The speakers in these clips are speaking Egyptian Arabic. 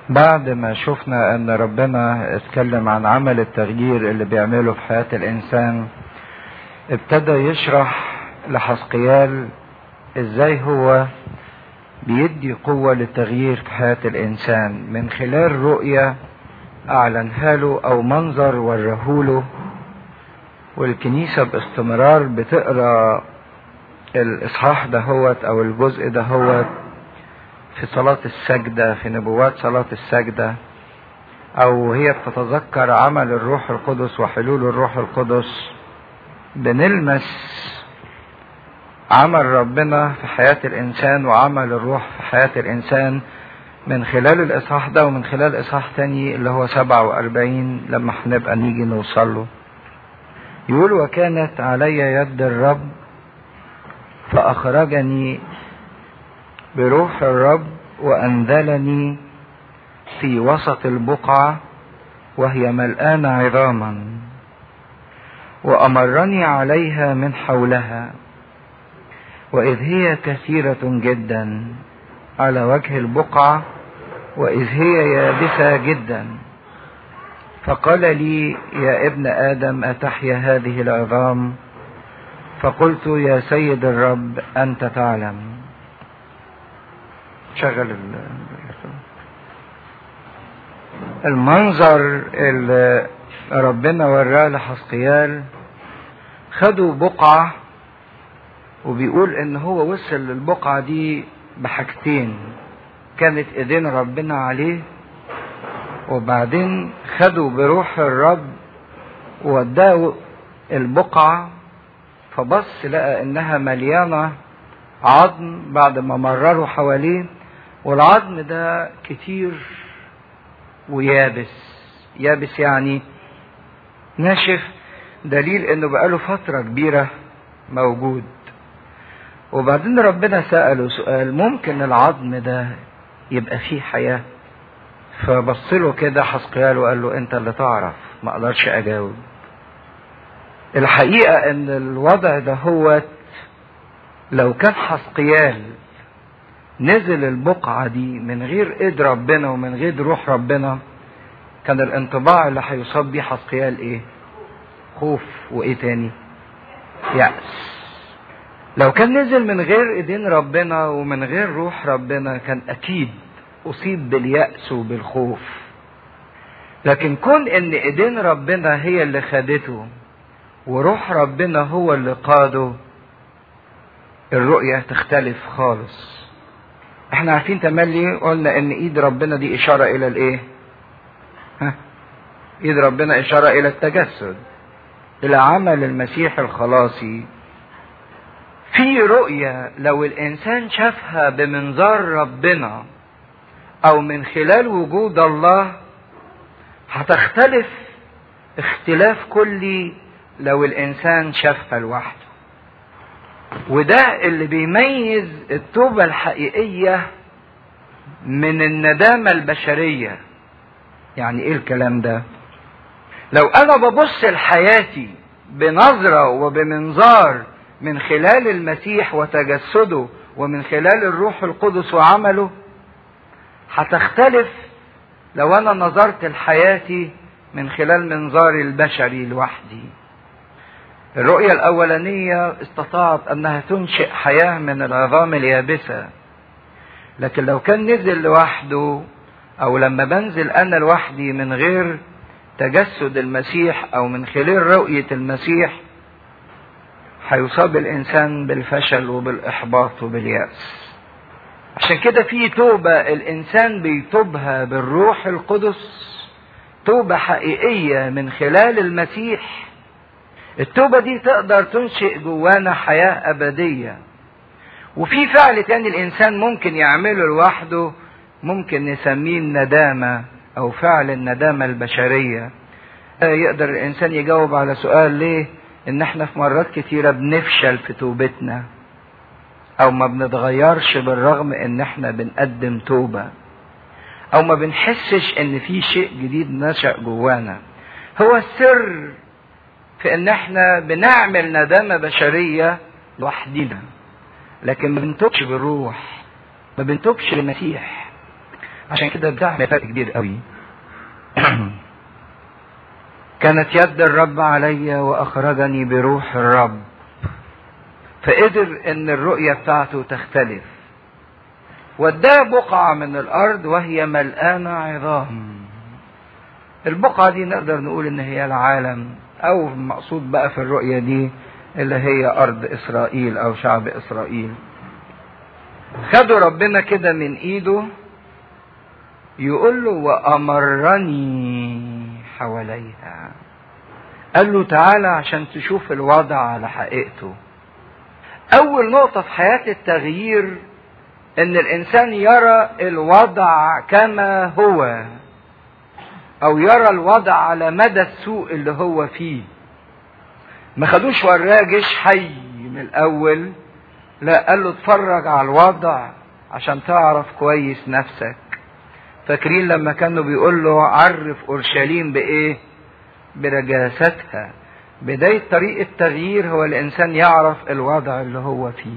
بعد ما شفنا ان ربنا اتكلم عن عمل التغيير اللي بيعمله في حياة الانسان ابتدى يشرح لحسقيال ازاي هو بيدي قوة للتغيير في حياة الانسان من خلال رؤية اعلنها له او منظر ورهوله والكنيسة باستمرار بتقرا الاصحاح دهوت او الجزء دهوت في صلاة السجدة في نبوات صلاة السجدة أو هي بتتذكر عمل الروح القدس وحلول الروح القدس بنلمس عمل ربنا في حياة الإنسان وعمل الروح في حياة الإنسان من خلال الإصحاح ده ومن خلال إصحاح تاني اللي هو 47 لما هنبقى نيجي نوصل له يقول وكانت علي يد الرب فأخرجني بروح الرب وأنزلني في وسط البقعة وهي ملآنة عظاما وأمرني عليها من حولها وإذ هي كثيرة جدا على وجه البقعة وإذ هي يابسة جدا فقال لي يا ابن آدم أتحيا هذه العظام فقلت يا سيد الرب أنت تعلم شغل المنظر اللي ربنا وراه لحسقيال خدوا بقعة وبيقول ان هو وصل للبقعة دي بحاجتين كانت ايدين ربنا عليه وبعدين خدوا بروح الرب ووداه البقعة فبص لقى انها مليانة عظم بعد ما مرروا حواليه والعظم ده كتير ويابس يابس يعني ناشف دليل انه بقاله فترة كبيرة موجود وبعدين ربنا سأله سؤال ممكن العظم ده يبقى فيه حياة فبص له كده حسقيال وقال له انت اللي تعرف ما اقدرش اجاوب الحقيقة ان الوضع ده هو لو كان حسقيال نزل البقعة دي من غير ايد ربنا ومن غير روح ربنا كان الانطباع اللي هيصاب بيه حسقيال ايه خوف وايه تاني يأس لو كان نزل من غير ايدين ربنا ومن غير روح ربنا كان اكيد اصيب باليأس وبالخوف لكن كون ان ايدين ربنا هي اللي خدته وروح ربنا هو اللي قاده الرؤية تختلف خالص احنا عارفين تملي قلنا ان ايد ربنا دي اشارة الى الايه ها ايد ربنا اشارة الى التجسد الى عمل المسيح الخلاصي في رؤية لو الانسان شافها بمنظار ربنا او من خلال وجود الله هتختلف اختلاف كلي لو الانسان شافها لوحده وده اللي بيميز التوبة الحقيقية من الندامة البشرية يعني ايه الكلام ده لو انا ببص لحياتي بنظرة وبمنظار من خلال المسيح وتجسده ومن خلال الروح القدس وعمله هتختلف لو انا نظرت لحياتي من خلال منظاري البشري لوحدي الرؤية الأولانية استطاعت أنها تنشئ حياة من العظام اليابسة لكن لو كان نزل لوحده أو لما بنزل أنا لوحدي من غير تجسد المسيح أو من خلال رؤية المسيح هيصاب الإنسان بالفشل وبالإحباط وباليأس عشان كده في توبة الإنسان بيتوبها بالروح القدس توبة حقيقية من خلال المسيح التوبة دي تقدر تنشئ جوانا حياة أبدية وفي فعل تاني الإنسان ممكن يعمله لوحده ممكن نسميه الندامة أو فعل الندامة البشرية يقدر الإنسان يجاوب على سؤال ليه إن إحنا في مرات كتيرة بنفشل في توبتنا أو ما بنتغيرش بالرغم إن إحنا بنقدم توبة أو ما بنحسش إن في شيء جديد نشأ جوانا هو السر في ان احنا بنعمل ندامة بشرية لوحدنا لكن ما بنتوبش بالروح ما بنتوبش للمسيح عشان كده بتعمل فرق كبير قوي كانت يد الرب علي واخرجني بروح الرب فقدر ان الرؤية بتاعته تختلف واداه بقعة من الارض وهي ملقانة عظام البقعة دي نقدر نقول ان هي العالم او المقصود بقى في الرؤية دي اللي هي ارض اسرائيل او شعب اسرائيل خدوا ربنا كده من ايده يقول له وامرني حواليها قال له تعالى عشان تشوف الوضع على حقيقته اول نقطة في حياة التغيير ان الانسان يرى الوضع كما هو او يرى الوضع على مدى السوء اللي هو فيه ما خدوش وراه جيش حي من الاول لا قال له اتفرج على الوضع عشان تعرف كويس نفسك فاكرين لما كانوا بيقول له عرف اورشليم بايه برجاستها بداية طريق التغيير هو الانسان يعرف الوضع اللي هو فيه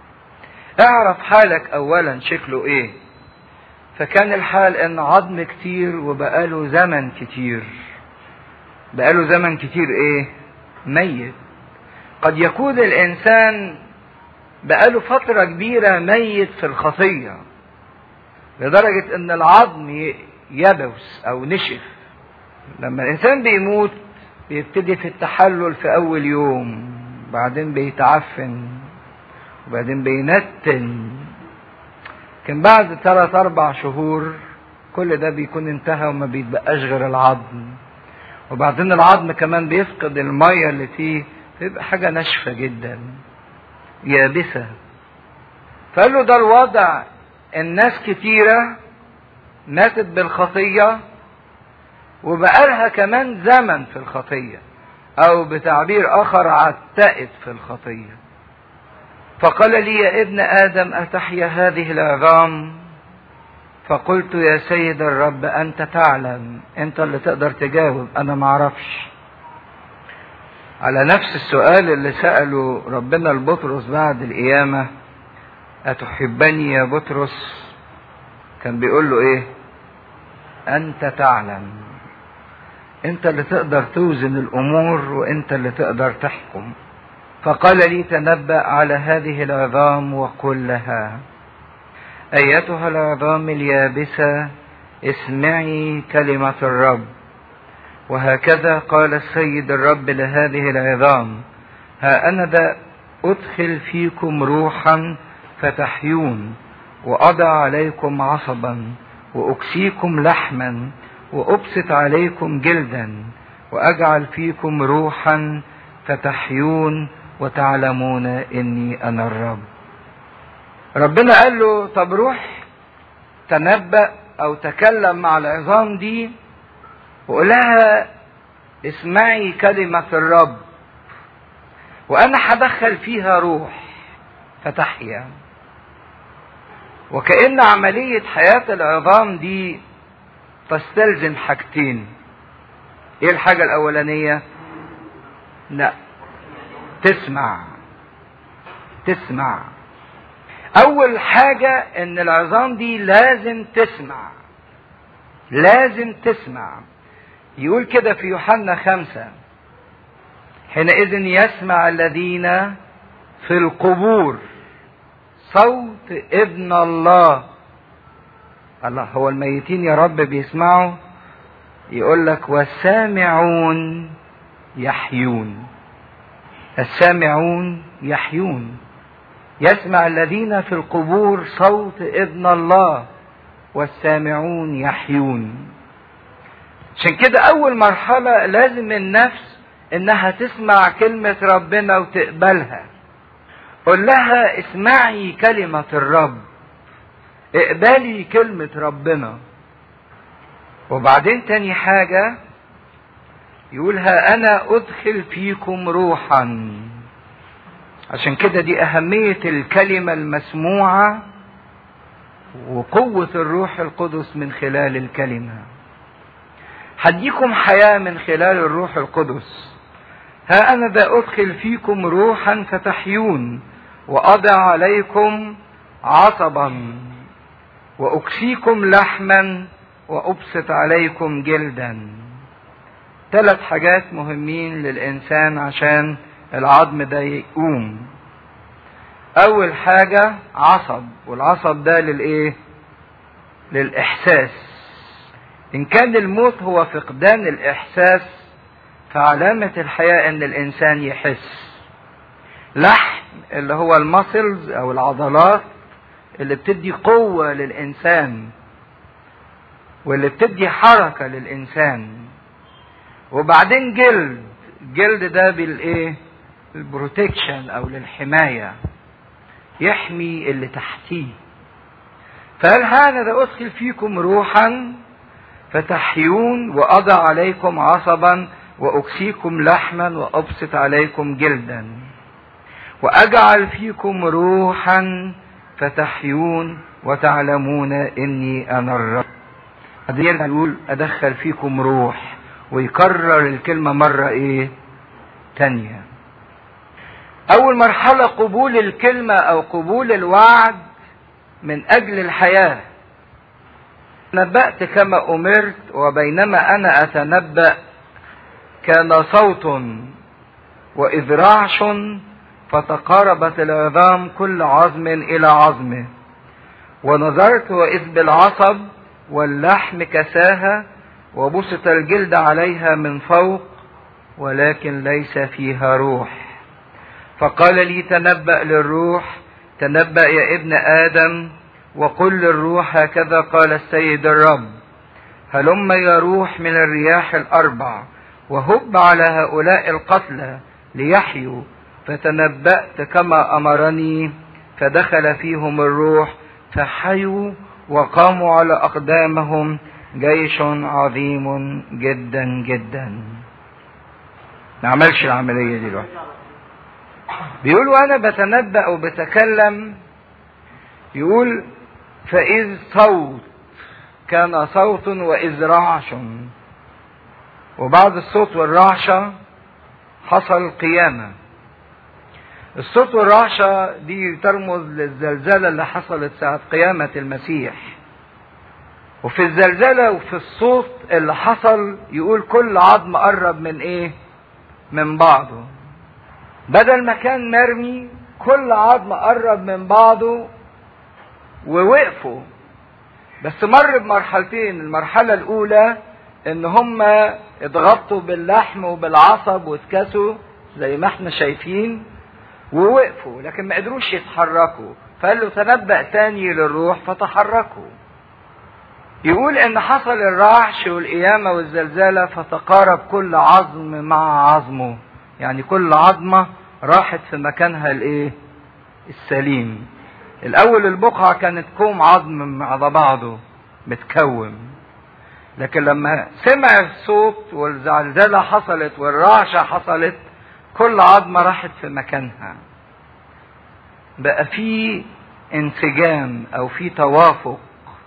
اعرف حالك اولا شكله ايه فكان الحال ان عظم كتير وبقاله زمن كتير بقاله زمن كتير ايه ميت قد يكون الانسان بقاله فترة كبيرة ميت في الخطية لدرجة ان العظم يبوس او نشف لما الانسان بيموت بيبتدي في التحلل في اول يوم بعدين بيتعفن وبعدين بينتن لكن بعد ثلاث اربع شهور كل ده بيكون انتهى وما بيتبقاش غير العظم وبعدين العظم كمان بيفقد المية اللي فيه بيبقى حاجة ناشفة جدا يابسة فقال له ده الوضع الناس كتيرة ماتت بالخطية وبقالها كمان زمن في الخطية أو بتعبير آخر عتقت في الخطية فقال لي يا ابن آدم أتحيا هذه العظام فقلت يا سيد الرب أنت تعلم أنت اللي تقدر تجاوب أنا معرفش على نفس السؤال اللي سأله ربنا لبطرس بعد القيامة أتحبني يا بطرس كان بيقول له إيه أنت تعلم أنت اللي تقدر توزن الأمور وأنت اللي تقدر تحكم فقال لي تنبأ على هذه العظام وقل لها أيتها العظام اليابسة اسمعي كلمة الرب وهكذا قال السيد الرب لهذه العظام ها أنا ذا أدخل فيكم روحا فتحيون وأضع عليكم عصبا وأكسيكم لحما وأبسط عليكم جلدا وأجعل فيكم روحا فتحيون وتعلمون إني أنا الرب ربنا قال له طب روح تنبأ أو تكلم مع العظام دي وقول لها اسمعي كلمة الرب وأنا هدخل فيها روح فتحيا وكأن عملية حياة العظام دي تستلزم حاجتين ايه الحاجة الأولانية؟ لا تسمع تسمع أول حاجة إن العظام دي لازم تسمع لازم تسمع يقول كده في يوحنا خمسة حينئذ يسمع الذين في القبور صوت ابن الله الله هو الميتين يا رب بيسمعوا يقول لك والسامعون يحيون السامعون يحيون يسمع الذين في القبور صوت ابن الله والسامعون يحيون عشان كده اول مرحلة لازم النفس انها تسمع كلمة ربنا وتقبلها قل لها اسمعي كلمة الرب اقبلي كلمة ربنا وبعدين تاني حاجة يقولها انا ادخل فيكم روحا عشان كده دي اهمية الكلمة المسموعة وقوة الروح القدس من خلال الكلمة هديكم حياة من خلال الروح القدس ها أنا ذا أدخل فيكم روحا فتحيون وأضع عليكم عصبا وأكسيكم لحما وأبسط عليكم جلدا ثلاث حاجات مهمين للإنسان عشان العظم ده يقوم أول حاجة عصب والعصب ده للإيه؟ للإحساس إن كان الموت هو فقدان الإحساس فعلامة الحياة إن الإنسان يحس لحم اللي هو المسلز أو العضلات اللي بتدي قوة للإنسان واللي بتدي حركة للإنسان وبعدين جلد جلد ده بالإيه؟ البروتكشن أو للحماية يحمي اللي تحتيه فقال هذا أدخل فيكم روحا فتحيون وأضع عليكم عصبا وأكسيكم لحما وأبسط عليكم جلدا وأجعل فيكم روحا فتحيون وتعلمون إني أنا الرب بعدين يقول أدخل فيكم روح ويكرر الكلمة مرة إيه تانية أول مرحلة قبول الكلمة أو قبول الوعد من أجل الحياة نبأت كما أمرت وبينما أنا أتنبأ كان صوت وإذ رعش فتقاربت العظام كل عظم إلى عظمه ونظرت وإذ بالعصب واللحم كساها وبسط الجلد عليها من فوق ولكن ليس فيها روح فقال لي تنبأ للروح تنبأ يا ابن آدم وقل للروح هكذا قال السيد الرب هلم يا روح من الرياح الأربع وهب على هؤلاء القتلى ليحيوا فتنبأت كما أمرني فدخل فيهم الروح فحيوا وقاموا على أقدامهم جيش عظيم جدا جدا نعملش العملية دي دلوقتي بيقول وانا بتنبأ وبتكلم يقول فإذ صوت كان صوت وإذ رعش وبعد الصوت والرعشة حصل قيامة الصوت والرعشة دي ترمز للزلزلة اللي حصلت ساعة قيامة المسيح وفي الزلزلة وفي الصوت اللي حصل يقول كل عظم قرب من ايه من بعضه بدل ما كان مرمي كل عظم قرب من بعضه ووقفوا بس مر بمرحلتين المرحلة الأولى إن هم اتغطوا باللحم وبالعصب واتكسوا زي ما احنا شايفين ووقفوا لكن ما قدروش يتحركوا فقال له تنبأ تاني للروح فتحركوا يقول ان حصل الرعش والقيامة والزلزلة فتقارب كل عظم مع عظمه يعني كل عظمة راحت في مكانها الايه السليم الاول البقعة كانت كوم عظم على بعضه متكوم لكن لما سمع الصوت والزلزلة حصلت والرعشة حصلت كل عظمة راحت في مكانها بقى في انسجام او في توافق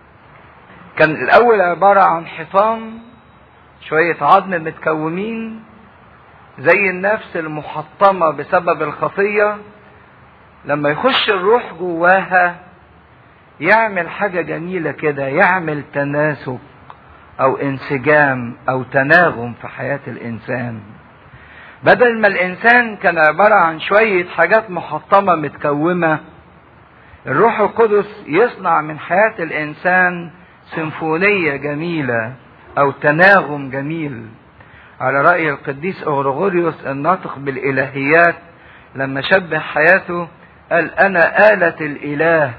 كان الاول عبارة عن حيطان شوية عظم متكومين زي النفس المحطمة بسبب الخطية لما يخش الروح جواها يعمل حاجة جميلة كده يعمل تناسق او انسجام او تناغم في حياة الانسان بدل ما الانسان كان عبارة عن شوية حاجات محطمة متكومة الروح القدس يصنع من حياة الانسان سيمفونية جميلة او تناغم جميل على رأي القديس أغرغوريوس الناطق بالإلهيات لما شبه حياته قال أنا آلة الإله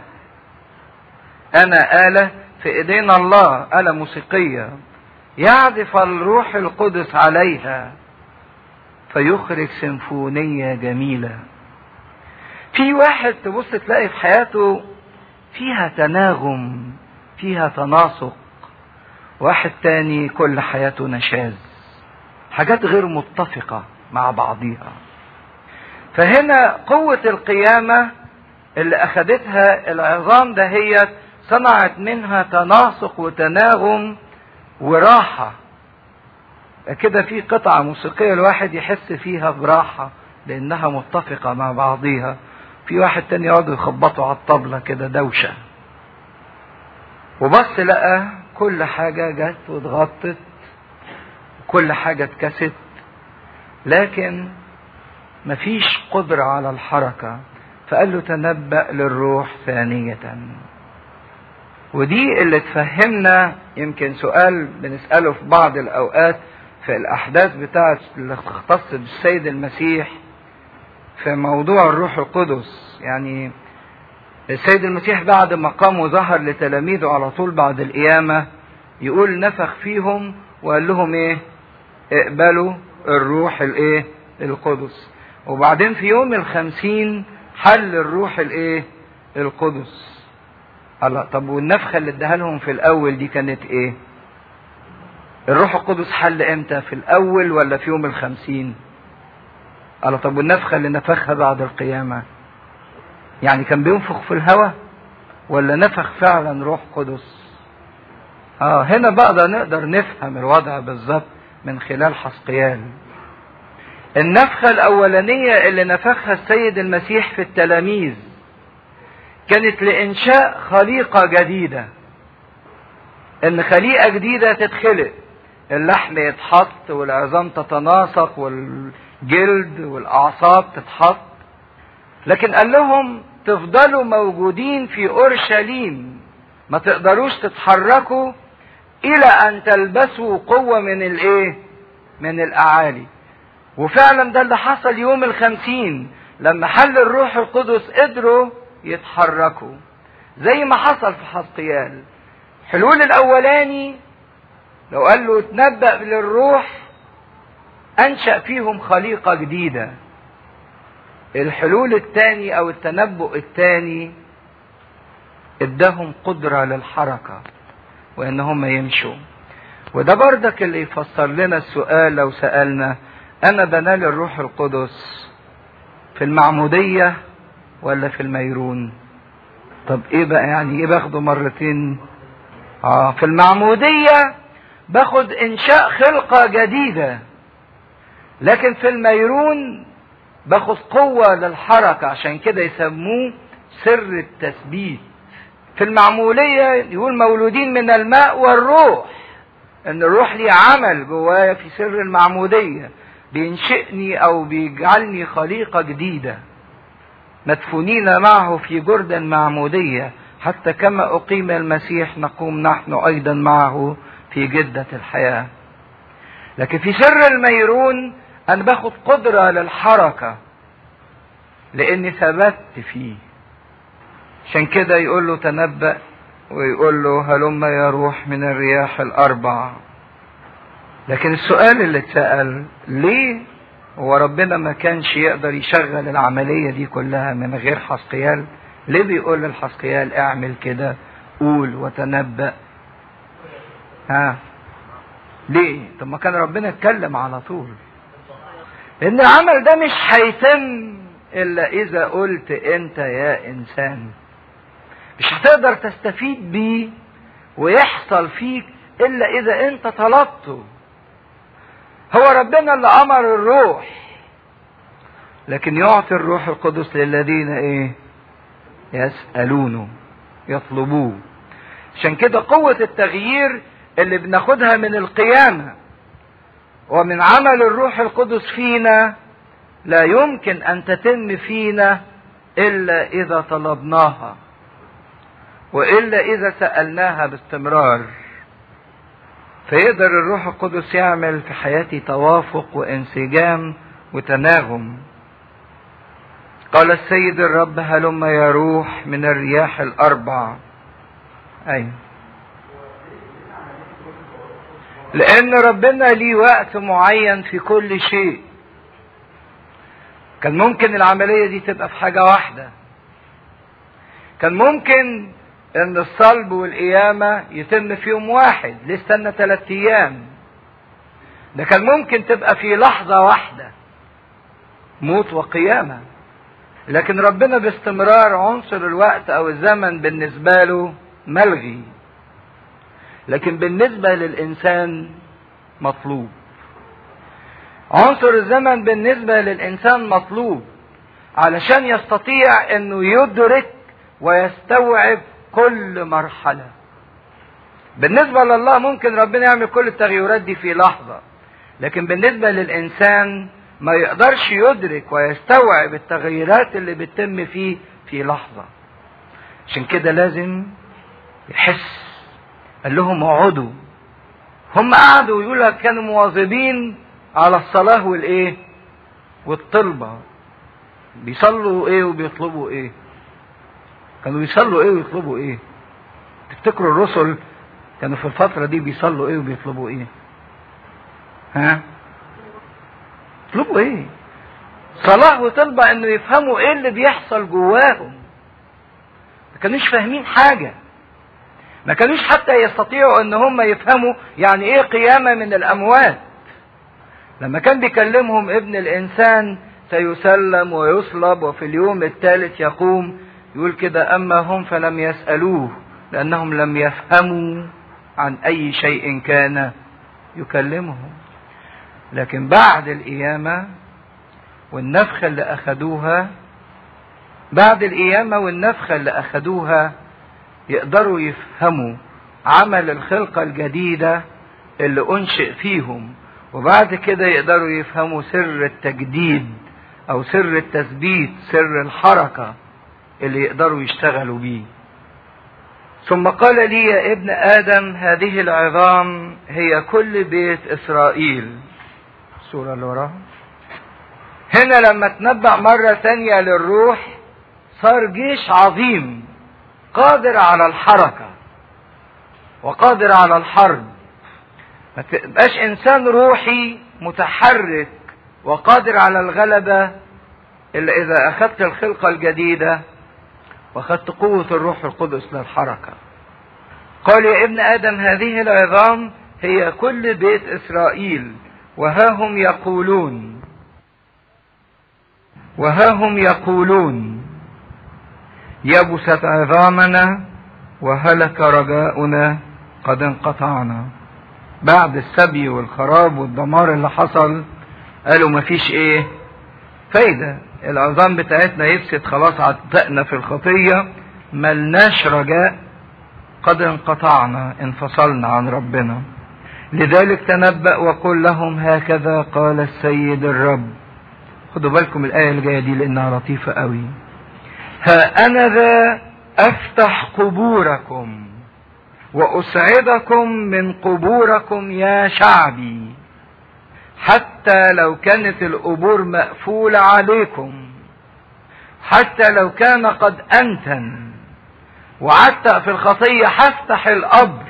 أنا آلة في إيدينا الله آلة موسيقية يعزف الروح القدس عليها فيخرج سيمفونية جميلة في واحد تبص تلاقي في حياته فيها تناغم فيها تناسق واحد تاني كل حياته نشاز حاجات غير متفقة مع بعضيها فهنا قوة القيامة اللي أخدتها العظام دهيت صنعت منها تناسق وتناغم وراحة كده في قطعة موسيقية الواحد يحس فيها براحة لأنها متفقة مع بعضيها في واحد تاني يقعدوا يخبطوا على الطبلة كده دوشة وبص لقى كل حاجة جت واتغطت كل حاجة اتكست لكن مفيش قدرة على الحركة فقال له تنبأ للروح ثانية ودي اللي تفهمنا يمكن سؤال بنسأله في بعض الأوقات في الأحداث بتاعة اللي تختص بالسيد المسيح في موضوع الروح القدس يعني السيد المسيح بعد ما قام وظهر لتلاميذه على طول بعد القيامة يقول نفخ فيهم وقال لهم ايه اقبلوا الروح الايه القدس وبعدين في يوم الخمسين حل الروح الايه القدس الله طب والنفخة اللي اداها لهم في الاول دي كانت ايه الروح القدس حل امتى في الاول ولا في يوم الخمسين الله طب والنفخة اللي نفخها بعد القيامة يعني كان بينفخ في الهواء ولا نفخ فعلا روح قدس اه هنا بقى نقدر نفهم الوضع بالظبط من خلال حسقيال النفخة الأولانية اللي نفخها السيد المسيح في التلاميذ كانت لإنشاء خليقة جديدة إن خليقة جديدة تتخلق اللحم يتحط والعظام تتناسق والجلد والأعصاب تتحط لكن قال لهم تفضلوا موجودين في أورشليم ما تقدروش تتحركوا إلى أن تلبسوا قوة من الإيه؟ من الأعالي وفعلا ده اللي حصل يوم الخمسين لما حل الروح القدس قدروا يتحركوا زي ما حصل في حسقيال حلول الاولاني لو قال له تنبأ للروح انشأ فيهم خليقة جديدة الحلول الثاني او التنبؤ الثاني اداهم قدرة للحركة وان هم يمشوا وده بردك اللي يفسر لنا السؤال لو سألنا انا بنال الروح القدس في المعمودية ولا في الميرون طب ايه بقى يعني ايه باخده مرتين اه في المعمودية باخد انشاء خلقة جديدة لكن في الميرون باخد قوة للحركة عشان كده يسموه سر التثبيت في المعمولية يقول مولودين من الماء والروح ان الروح لي عمل جوايا في سر المعمودية بينشئني او بيجعلني خليقة جديدة مدفونين معه في جرد معمودية حتى كما أقيم المسيح نقوم نحن أيضا معه في جدة الحياة لكن في سر الميرون أنا باخد قدرة للحركة لأني ثبت فيه عشان كده يقول له تنبأ ويقول له هلم يا روح من الرياح الأربع لكن السؤال اللي اتسأل ليه هو ربنا ما كانش يقدر يشغل العملية دي كلها من غير حسقيال ليه بيقول للحسقيال اعمل كده قول وتنبأ ها ليه طب ما كان ربنا اتكلم على طول لان العمل ده مش هيتم الا اذا قلت انت يا انسان مش هتقدر تستفيد بيه ويحصل فيك الا اذا انت طلبته هو ربنا اللي امر الروح لكن يعطي الروح القدس للذين ايه يسالونه يطلبوه عشان كده قوه التغيير اللي بناخدها من القيامه ومن عمل الروح القدس فينا لا يمكن ان تتم فينا الا اذا طلبناها والا اذا سالناها باستمرار فيقدر الروح القدس يعمل في حياتي توافق وانسجام وتناغم قال السيد الرب هلم يا روح من الرياح الاربع ايوه لان ربنا ليه وقت معين في كل شيء كان ممكن العمليه دي تبقى في حاجه واحده كان ممكن ان الصلب والقيامة يتم في يوم واحد ليه استنى ثلاثة ايام ده كان ممكن تبقى في لحظة واحدة موت وقيامة لكن ربنا باستمرار عنصر الوقت او الزمن بالنسبة له ملغي لكن بالنسبة للإنسان مطلوب عنصر الزمن بالنسبة للإنسان مطلوب علشان يستطيع انه يدرك ويستوعب كل مرحلة بالنسبة لله ممكن ربنا يعمل كل التغيرات دي في لحظة لكن بالنسبة للإنسان ما يقدرش يدرك ويستوعب التغيرات اللي بتتم فيه في لحظة عشان كده لازم يحس قال لهم اقعدوا هم قعدوا يقول لك كانوا مواظبين على الصلاة والايه والطلبة بيصلوا ايه وبيطلبوا ايه كانوا بيصلوا ايه ويطلبوا ايه تفتكروا الرسل كانوا في الفترة دي بيصلوا ايه وبيطلبوا ايه ها يطلبوا ايه صلاة وطلبة انه يفهموا ايه اللي بيحصل جواهم ما كانوش فاهمين حاجة ما كانوش حتى يستطيعوا ان هم يفهموا يعني ايه قيامة من الاموات لما كان بيكلمهم ابن الانسان سيسلم ويصلب وفي اليوم الثالث يقوم يقول كده اما هم فلم يسألوه لانهم لم يفهموا عن اي شيء كان يكلمهم لكن بعد القيامة والنفخة اللي أخدوها بعد القيامة والنفخة اللي أخدوها يقدروا يفهموا عمل الخلقة الجديدة اللي أنشئ فيهم وبعد كده يقدروا يفهموا سر التجديد أو سر التثبيت سر الحركة اللي يقدروا يشتغلوا بيه ثم قال لي يا ابن آدم هذه العظام هي كل بيت إسرائيل الصورة اللي وراها هنا لما تنبأ مرة ثانية للروح صار جيش عظيم قادر على الحركة وقادر على الحرب ما تبقاش انسان روحي متحرك وقادر على الغلبة الا اذا اخذت الخلقة الجديدة واخذت قوة الروح القدس للحركة قال يا ابن ادم هذه العظام هي كل بيت اسرائيل وها هم يقولون وها هم يقولون يبست عظامنا وهلك رجاؤنا قد انقطعنا بعد السبي والخراب والدمار اللي حصل قالوا مفيش ايه فايدة العظام بتاعتنا يفسد خلاص عتقنا في الخطية ملناش رجاء قد انقطعنا انفصلنا عن ربنا لذلك تنبأ وقل لهم هكذا قال السيد الرب خدوا بالكم الآية اللي جاية دي لأنها لطيفة قوي ها أنا ذا أفتح قبوركم وأسعدكم من قبوركم يا شعبي حتى لو كانت القبور مقفولة عليكم حتى لو كان قد أنتن وعتق في الخطية هفتح القبر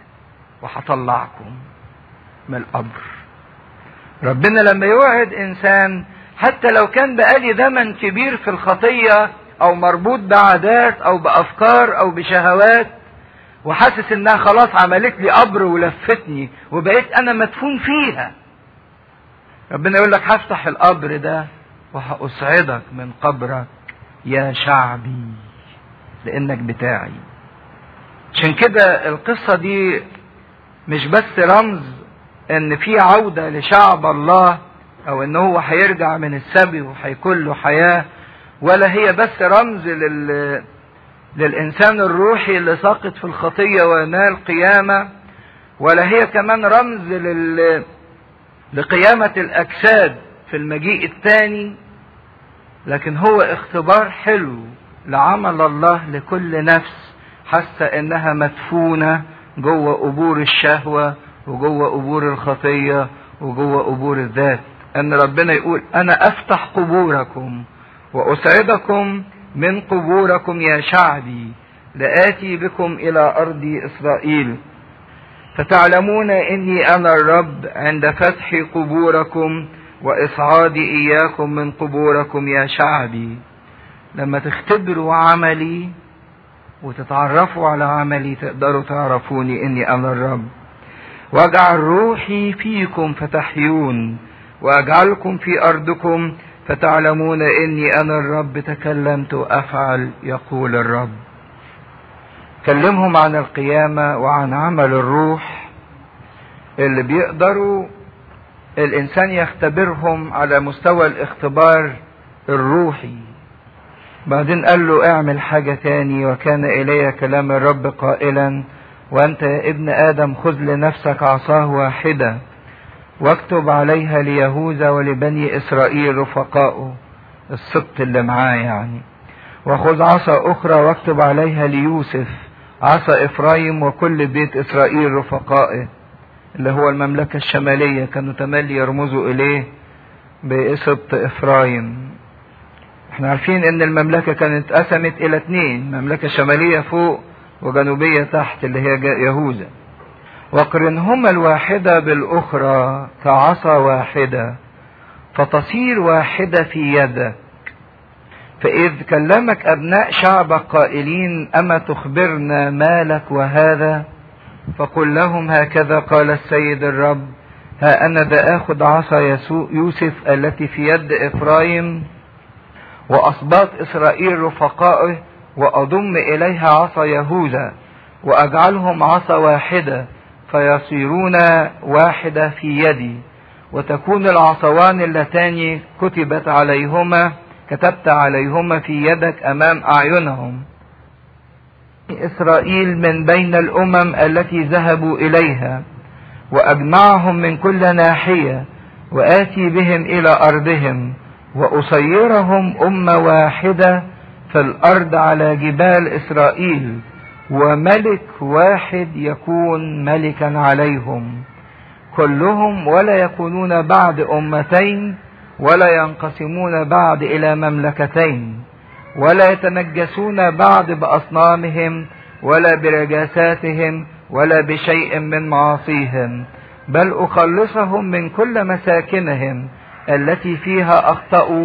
وهطلعكم من القبر ربنا لما يوعد إنسان حتى لو كان بقالي زمن كبير في الخطية أو مربوط بعادات أو بأفكار أو بشهوات وحاسس إنها خلاص عملت لي قبر ولفتني وبقيت أنا مدفون فيها ربنا يقول لك هفتح القبر ده وهأسعدك من قبرك يا شعبي لانك بتاعي عشان كده القصة دي مش بس رمز ان في عودة لشعب الله او ان هو هيرجع من السبي وهيكون له حياة ولا هي بس رمز لل للانسان الروحي اللي ساقط في الخطية ونال قيامة ولا هي كمان رمز لل لقيامة الأجساد في المجيء الثاني لكن هو اختبار حلو لعمل الله لكل نفس حاسة انها مدفونة جوه قبور الشهوة وجوه قبور الخطية وجوه قبور الذات ان ربنا يقول انا افتح قبوركم واسعدكم من قبوركم يا شعبي لآتي بكم الى ارض اسرائيل فتعلمون اني انا الرب عند فتح قبوركم واصعادي اياكم من قبوركم يا شعبي لما تختبروا عملي وتتعرفوا على عملي تقدروا تعرفوني اني انا الرب واجعل روحي فيكم فتحيون واجعلكم في ارضكم فتعلمون اني انا الرب تكلمت وافعل يقول الرب كلمهم عن القيامة وعن عمل الروح اللي بيقدروا الإنسان يختبرهم على مستوى الاختبار الروحي بعدين قال له اعمل حاجة تاني وكان إلي كلام الرب قائلا وأنت يا ابن آدم خذ لنفسك عصاه واحدة واكتب عليها ليهوذا ولبني إسرائيل رفقائه السبط اللي معاه يعني وخذ عصا أخرى واكتب عليها ليوسف عصا إفرايم وكل بيت إسرائيل رفقائه اللي هو المملكة الشمالية كانوا تملي يرمزوا إليه بسبط إفرايم احنا عارفين ان المملكة كانت قسمت الى اتنين مملكة شمالية فوق وجنوبية تحت اللي هي يهوذا وقرنهما الواحدة بالاخرى كعصا واحدة فتصير واحدة في يدك فإذ كلمك أبناء شعبك قائلين أما تخبرنا مالك وهذا فقل لهم هكذا قال السيد الرب ها أنا ذا آخذ عصا يوسف التي في يد إفرايم وأسباط إسرائيل رفقائه وأضم إليها عصا يهوذا وأجعلهم عصا واحدة فيصيرون واحدة في يدي وتكون العصوان اللتان كتبت عليهما كتبت عليهما في يدك أمام أعينهم إسرائيل من بين الأمم التي ذهبوا إليها وأجمعهم من كل ناحية وآتي بهم إلى أرضهم وأصيرهم أمة واحدة في الأرض على جبال إسرائيل وملك واحد يكون ملكا عليهم كلهم ولا يكونون بعد أمتين ولا ينقسمون بعد إلى مملكتين ولا يتنجسون بعد بأصنامهم ولا برجاساتهم ولا بشيء من معاصيهم بل أخلصهم من كل مساكنهم التي فيها أخطأوا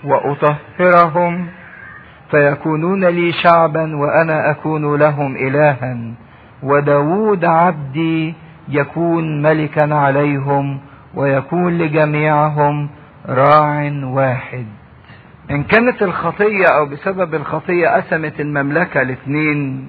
وأطهرهم فيكونون لي شعبا وأنا أكون لهم إلها وداود عبدي يكون ملكا عليهم ويكون لجميعهم راع واحد إن كانت الخطية أو بسبب الخطية قسمت المملكة لاثنين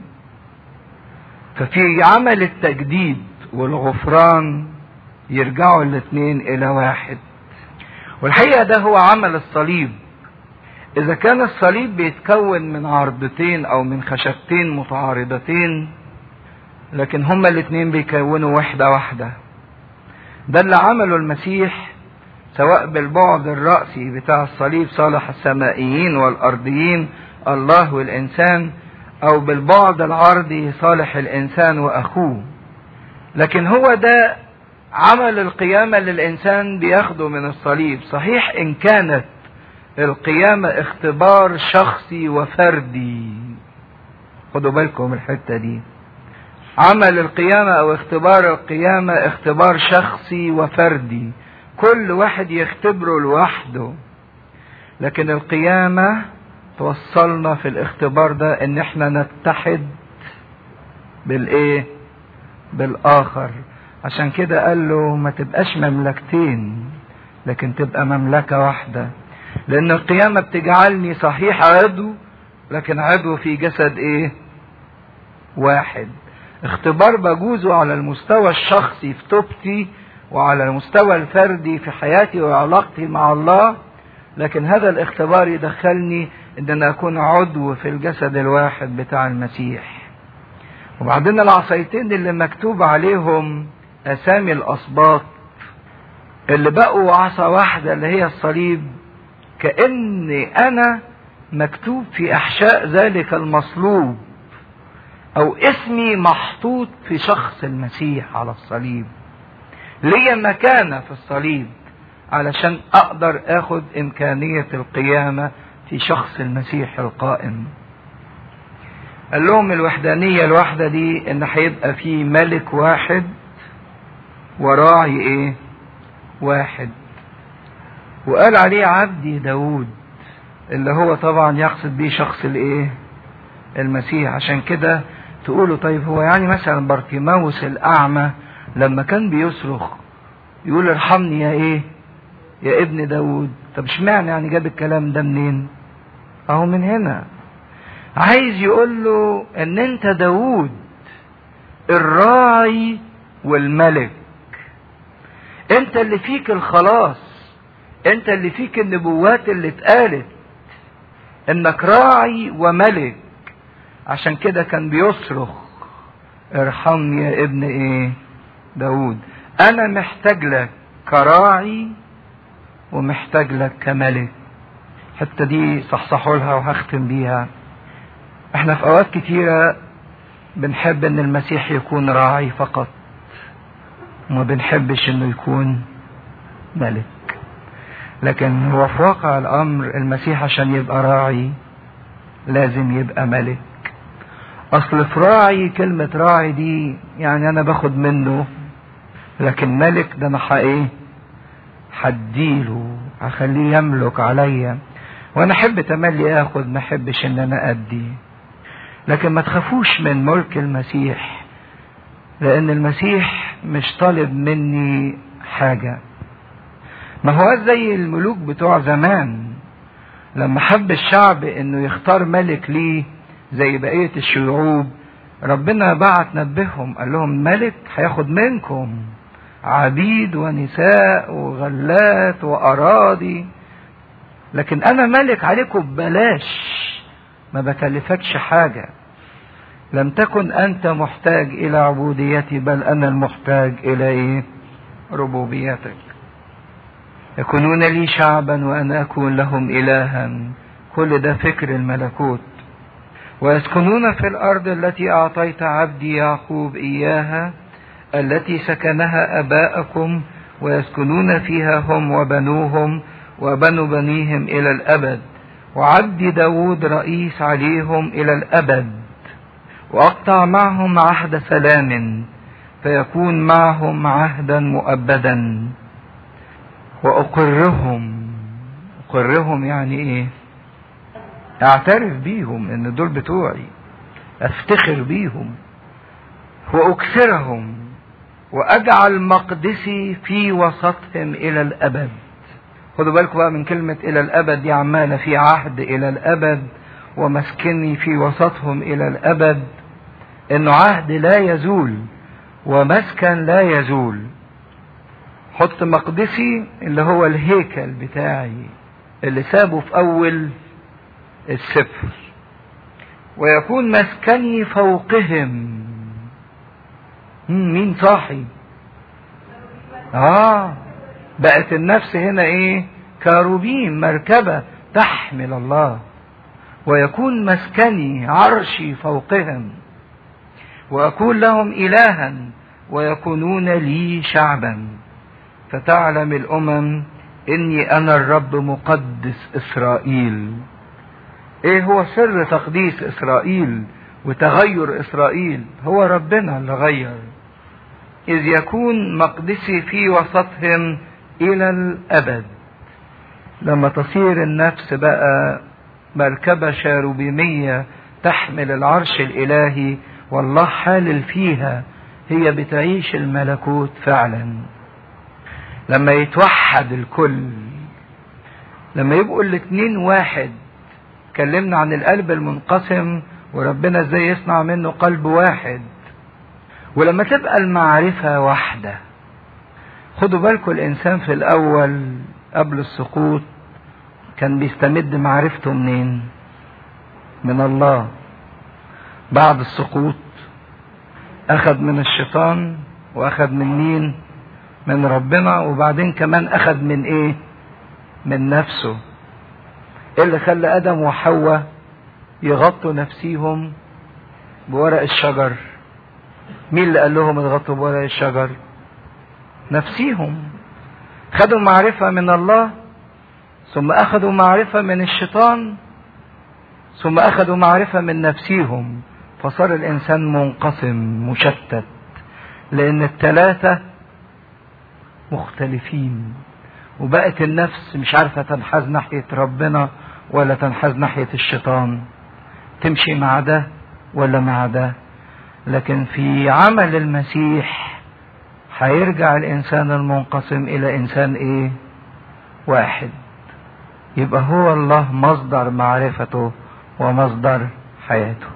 ففي عمل التجديد والغفران يرجعوا الاثنين إلى واحد والحقيقة ده هو عمل الصليب إذا كان الصليب بيتكون من عرضتين أو من خشبتين متعارضتين لكن هما الاتنين بيكونوا وحدة واحدة ده اللي عمله المسيح سواء بالبعد الرأسي بتاع الصليب صالح السمائيين والأرضيين الله والإنسان أو بالبعد العرضي صالح الإنسان وأخوه لكن هو ده عمل القيامة اللي الإنسان بياخده من الصليب صحيح إن كانت القيامة اختبار شخصي وفردي خدوا بالكم الحتة دي عمل القيامة أو اختبار القيامة اختبار شخصي وفردي كل واحد يختبره لوحده لكن القيامة توصلنا في الاختبار ده ان احنا نتحد بالايه بالاخر عشان كده قال له ما تبقاش مملكتين لكن تبقى مملكة واحدة لان القيامة بتجعلني صحيح عضو لكن عضو في جسد ايه واحد اختبار بجوزه على المستوى الشخصي في توبتي وعلى المستوى الفردي في حياتي وعلاقتي مع الله لكن هذا الاختبار يدخلني ان انا اكون عضو في الجسد الواحد بتاع المسيح وبعدين العصايتين اللي مكتوب عليهم اسامي الاسباط اللي بقوا عصا واحده اللي هي الصليب كاني انا مكتوب في احشاء ذلك المصلوب او اسمي محطوط في شخص المسيح على الصليب ليا مكانة في الصليب علشان اقدر اخد امكانية القيامة في شخص المسيح القائم قال لهم الوحدانية الواحدة دي ان هيبقى في ملك واحد وراعي ايه واحد وقال عليه عبدي داود اللي هو طبعا يقصد بيه شخص الايه المسيح عشان كده تقولوا طيب هو يعني مثلا بارتيماوس الاعمى لما كان بيصرخ يقول ارحمني يا ايه يا ابن داود طب اشمعنى يعني جاب الكلام ده منين اهو من هنا عايز يقول له ان انت داود الراعي والملك انت اللي فيك الخلاص انت اللي فيك النبوات اللي اتقالت انك راعي وملك عشان كده كان بيصرخ ارحمني يا ابن ايه داود انا محتاج لك كراعي ومحتاج لك كملك الحته دي صحصحوا لها وهختم بيها احنا في اوقات كتيره بنحب ان المسيح يكون راعي فقط وما بنحبش انه يكون ملك لكن هو في واقع الامر المسيح عشان يبقى راعي لازم يبقى ملك اصل في راعي كلمة راعي دي يعني انا باخد منه لكن ملك ده انا ايه هديله هخليه يملك عليا وانا احب تملي اخد ما احبش ان انا ادي لكن ما تخافوش من ملك المسيح لان المسيح مش طالب مني حاجة ما هو زي الملوك بتوع زمان لما حب الشعب انه يختار ملك ليه زي بقية الشعوب ربنا بعت نبههم قال لهم ملك هياخد منكم عبيد ونساء وغلات وأراضي لكن أنا ملك عليكم ببلاش ما بكلفكش حاجة لم تكن أنت محتاج إلى عبوديتي بل أنا المحتاج إلى إيه؟ ربوبيتك يكونون لي شعبا وأنا أكون لهم إلها كل ده فكر الملكوت ويسكنون في الأرض التي أعطيت عبدي يعقوب إياها التي سكنها أباءكم ويسكنون فيها هم وبنوهم وبنو بنيهم إلى الأبد وعبدي داود رئيس عليهم إلى الأبد وأقطع معهم عهد سلام فيكون معهم عهدا مؤبدا وأقرهم أقرهم يعني إيه اعترف بيهم ان دول بتوعي افتخر بيهم واكثرهم واجعل مقدسي في وسطهم الى الابد خدوا بالكم بقى من كلمة الى الابد دي عمالة في عهد الى الابد ومسكني في وسطهم الى الابد انه عهد لا يزول ومسكن لا يزول حط مقدسي اللي هو الهيكل بتاعي اللي سابه في اول السفر ويكون مسكني فوقهم مين صاحي اه بقت النفس هنا ايه كاروبين مركبة تحمل الله ويكون مسكني عرشي فوقهم واكون لهم الها ويكونون لي شعبا فتعلم الامم اني انا الرب مقدس اسرائيل ايه هو سر تقديس اسرائيل وتغير اسرائيل هو ربنا اللي غير اذ يكون مقدسي في وسطهم الى الابد لما تصير النفس بقى مركبة شاروبيمية تحمل العرش الالهي والله حالل فيها هي بتعيش الملكوت فعلا لما يتوحد الكل لما يبقوا الاتنين واحد اتكلمنا عن القلب المنقسم وربنا ازاي يصنع منه قلب واحد ولما تبقى المعرفة واحدة خدوا بالكم الإنسان في الأول قبل السقوط كان بيستمد معرفته منين من الله بعد السقوط أخذ من الشيطان وأخذ من مين من ربنا وبعدين كمان أخذ من إيه من نفسه ايه اللي خلى ادم وحواء يغطوا نفسيهم بورق الشجر مين اللي قال لهم اضغطوا بورق الشجر نفسيهم خدوا معرفة من الله ثم أخذوا معرفة من الشيطان ثم أخذوا معرفة من نفسيهم فصار الإنسان منقسم مشتت لأن الثلاثة مختلفين وبقت النفس مش عارفة تنحاز ناحية ربنا ولا تنحاز ناحية الشيطان تمشي مع ده ولا مع ده لكن في عمل المسيح هيرجع الإنسان المنقسم إلى إنسان إيه واحد يبقى هو الله مصدر معرفته ومصدر حياته